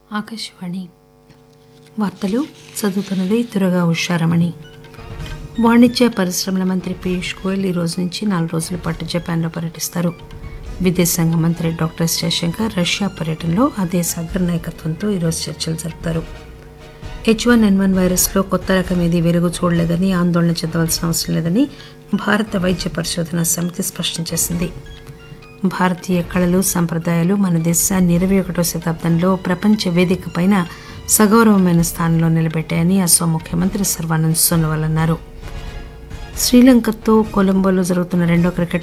ఆకాశవాణి వార్తలు చదువుతున్నది తురగా ఉషారమణి వాణిజ్య పరిశ్రమల మంత్రి పీయూష్ గోయల్ ఈ రోజు నుంచి నాలుగు రోజుల పాటు జపాన్లో పర్యటిస్తారు విదేశాంగ మంత్రి డాక్టర్ ఎస్ జయశంకర్ రష్యా పర్యటనలో ఆ దేశ అగ్రనాయకత్వంతో ఈరోజు చర్చలు జరుపుతారు హెచ్ వన్ ఎన్ వన్ వైరస్లో కొత్త రకం ఏది వెలుగు చూడలేదని ఆందోళన చెందవలసిన అవసరం లేదని భారత వైద్య పరిశోధన సమితి స్పష్టం చేసింది భారతీయ కళలు సంప్రదాయాలు మన దేశాన్ని ఇరవై ఒకటో శతాబ్దంలో ప్రపంచ వేదిక పైన సగౌరవమైన స్థానంలో నిలబెట్టాయని అస్సాం ముఖ్యమంత్రి సర్వానంద్ సోనోవాల్ అన్నారు శ్రీలంకతో కొలంబోలో జరుగుతున్న రెండో క్రికెట్